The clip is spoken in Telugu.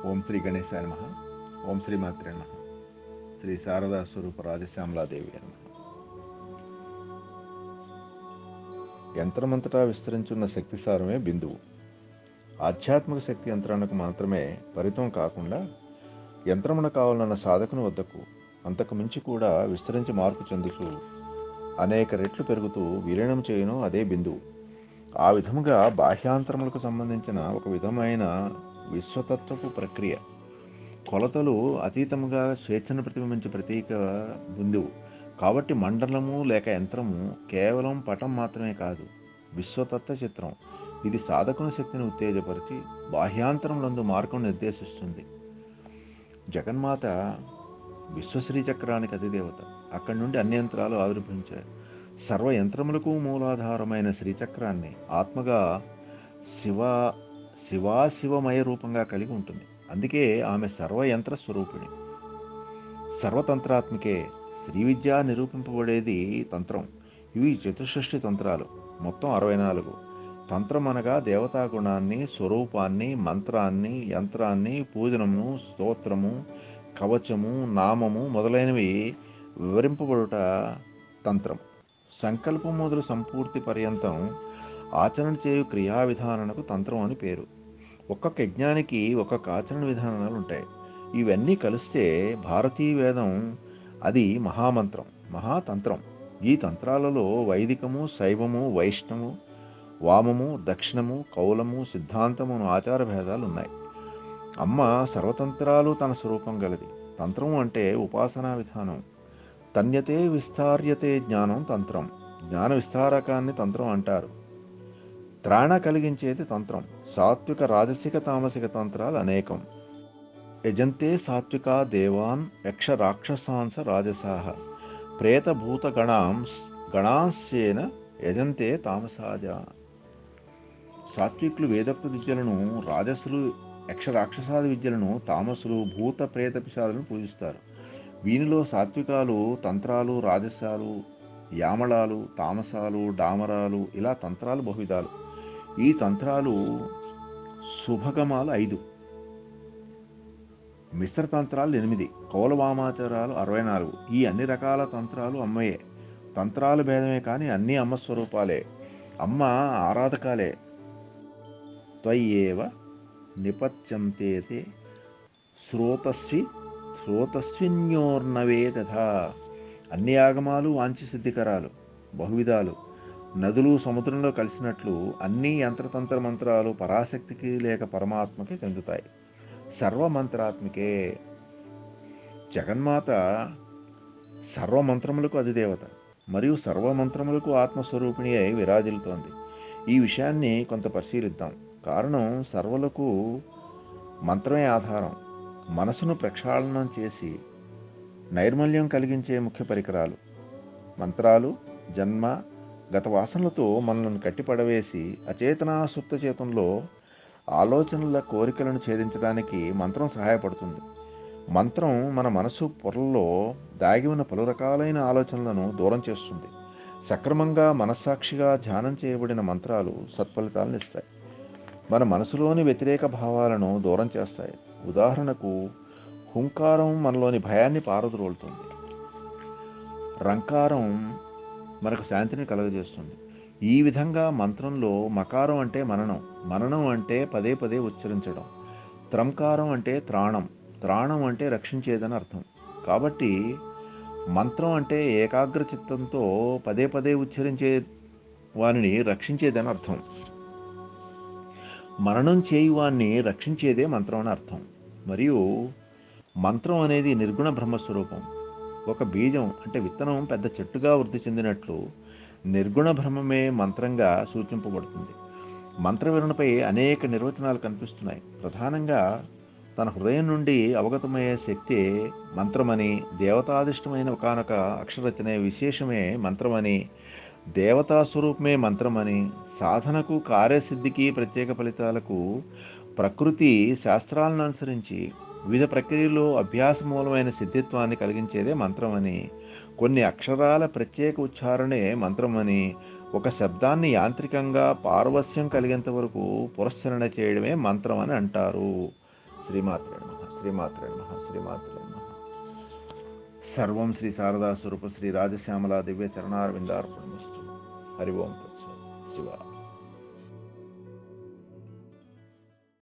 ఓం శ్రీ గణేశాయ నమ ఓం శ్రీ మాత్రే నమ శ్రీ శారదా స్వరూప రాజశ్యామలాదేవి నమ యంత్రమంతటా విస్తరించున్న శక్తి సారమే బిందువు ఆధ్యాత్మిక శక్తి యంత్రానికి మాత్రమే పరితం కాకుండా యంత్రమున కావాలన్న సాధకుని వద్దకు అంతకు మించి కూడా విస్తరించి మార్పు చెందుతూ అనేక రెట్లు పెరుగుతూ విలీనం చేయను అదే బిందువు ఆ విధముగా బాహ్యాంతరములకు సంబంధించిన ఒక విధమైన విశ్వతత్వపు ప్రక్రియ కొలతలు అతీతముగా స్వేచ్ఛను ప్రతిబింబించే ప్రతీక బిందువు కాబట్టి మండలము లేక యంత్రము కేవలం పటం మాత్రమే కాదు విశ్వతత్వ చిత్రం ఇది సాధకుని శక్తిని ఉత్తేజపరిచి బాహ్యాంతరములందు మార్గం నిర్దేశిస్తుంది జగన్మాత విశ్వశ్రీ చక్రానికి అధిదేవత అక్కడి నుండి అన్ని యంత్రాలు ఆవిర్భవించాయి సర్వ యంత్రములకు మూలాధారమైన శ్రీచక్రాన్ని ఆత్మగా శివ శివాశివమయ రూపంగా కలిగి ఉంటుంది అందుకే ఆమె సర్వయంత్ర స్వరూపిణి సర్వతంత్రాత్మికే శ్రీ విద్య నిరూపింపబడేది తంత్రం ఇవి చతుషష్ఠి తంత్రాలు మొత్తం అరవై నాలుగు తంత్రం అనగా దేవతా గుణాన్ని స్వరూపాన్ని మంత్రాన్ని యంత్రాన్ని పూజనము స్తోత్రము కవచము నామము మొదలైనవి వివరింపబడుట తంత్రం సంకల్పం మొదలు సంపూర్తి పర్యంతం ఆచరణ చేయు క్రియా విధానకు తంత్రం అని పేరు ఒక్కొక్క యజ్ఞానికి ఒక్కొక్క ఆచరణ విధానాలు ఉంటాయి ఇవన్నీ కలిస్తే భారతీయ వేదం అది మహామంత్రం మహాతంత్రం ఈ తంత్రాలలో వైదికము శైవము వైష్ణము వామము దక్షిణము కౌలము సిద్ధాంతము ఆచార భేదాలు ఉన్నాయి అమ్మ సర్వతంత్రాలు తన స్వరూపం గలది తంత్రం అంటే ఉపాసనా విధానం తన్యతే విస్తార్యతే జ్ఞానం తంత్రం జ్ఞాన విస్తారకాన్ని తంత్రం అంటారు త్రాణ కలిగించేది తంత్రం సాత్విక రాజసిక తామసిక తంత్రాలు అనేకం యజంతే సాత్విక దేవాన్ యక్ష రాక్షసాంస రాజసాహ ప్రేతభూత గణాం గణాంశేన యజంతే తామసాజ సాత్వికులు వేదోక్త విద్యలను రాజసులు యక్ష రాక్షసాది విద్యలను తామసులు భూత ప్రేత పిశాలను పూజిస్తారు వీనిలో సాత్వికాలు తంత్రాలు రాజసాలు యామళాలు తామసాలు డామరాలు ఇలా తంత్రాలు బహువిధాలు ఈ తంత్రాలు శుభగమాలు ఐదు మిశ్ర తంత్రాలు ఎనిమిది కౌలవామాచారాలు అరవై నాలుగు ఈ అన్ని రకాల తంత్రాలు అమ్మయే తంత్రాలు భేదమే కానీ అన్నీ అమ్మ స్వరూపాలే అమ్మ ఆరాధకాలే త్వయ్యేవ నిపత్యంతేతే శ్రోతస్వి శ్రోతస్విన్యోర్నవే తథా అన్ని ఆగమాలు వాంఛ సిద్ధికరాలు బహువిధాలు నదులు సముద్రంలో కలిసినట్లు అన్ని యంత్రతంత్ర మంత్రాలు పరాశక్తికి లేక పరమాత్మకి చెందుతాయి సర్వమంత్రాత్మికే జగన్మాత సర్వమంత్రములకు అధిదేవత మరియు సర్వమంత్రములకు ఆత్మస్వరూపిణి అయి విరాజిల్లుతోంది ఈ విషయాన్ని కొంత పరిశీలిద్దాం కారణం సర్వలకు మంత్రమే ఆధారం మనసును ప్రక్షాళనం చేసి నైర్మల్యం కలిగించే ముఖ్య పరికరాలు మంత్రాలు జన్మ గత వాసనలతో మనల్ని కట్టిపడవేసి అచేతనా సుప్త చేతంలో ఆలోచనల కోరికలను ఛేదించడానికి మంత్రం సహాయపడుతుంది మంత్రం మన మనసు పొరల్లో దాగి ఉన్న పలు రకాలైన ఆలోచనలను దూరం చేస్తుంది సక్రమంగా మనస్సాక్షిగా ధ్యానం చేయబడిన మంత్రాలు సత్ఫలితాలను ఇస్తాయి మన మనసులోని వ్యతిరేక భావాలను దూరం చేస్తాయి ఉదాహరణకు హుంకారం మనలోని భయాన్ని పారద్రోలుతుంది రంకారం మనకు శాంతిని కలుగజేస్తుంది ఈ విధంగా మంత్రంలో మకారం అంటే మననం మననం అంటే పదే పదే ఉచ్చరించడం త్రంకారం అంటే త్రాణం త్రాణం అంటే రక్షించేదని అర్థం కాబట్టి మంత్రం అంటే ఏకాగ్ర చిత్తంతో పదే పదే ఉచ్చరించే వారిని రక్షించేదని అర్థం మరణం చేయువాన్ని రక్షించేదే మంత్రం అని అర్థం మరియు మంత్రం అనేది నిర్గుణ బ్రహ్మస్వరూపం ఒక బీజం అంటే విత్తనం పెద్ద చెట్టుగా వృద్ధి చెందినట్లు నిర్గుణ బ్రహ్మమే మంత్రంగా సూచింపబడుతుంది మంత్రవివరణపై అనేక నిర్వచనాలు కనిపిస్తున్నాయి ప్రధానంగా తన హృదయం నుండి అవగతమయ్యే శక్తి మంత్రమని దేవతాదిష్టమైన ఒకనొక అక్షరచనే విశేషమే మంత్రమని దేవతా స్వరూపమే మంత్రమని సాధనకు కార్యసిద్ధికి ప్రత్యేక ఫలితాలకు ప్రకృతి శాస్త్రాలను అనుసరించి వివిధ ప్రక్రియల్లో అభ్యాస మూలమైన సిద్ధిత్వాన్ని కలిగించేదే మంత్రమని కొన్ని అక్షరాల ప్రత్యేక ఉచ్చారణే మంత్రమని ఒక శబ్దాన్ని యాంత్రికంగా పారవస్యం కలిగేంత వరకు పురస్చరణ చేయడమే మంత్రం అని అంటారు శ్రీమాత్రే నమ శ్రీమాత్రే నమ శ్రీమాత్రే నమ సర్వం శ్రీ శారదా స్వరూప శ్రీ రాజశ్యామలా దివ్య చరణారవిందార్పణమస్తు హరి ఓం తత్సత్ శివ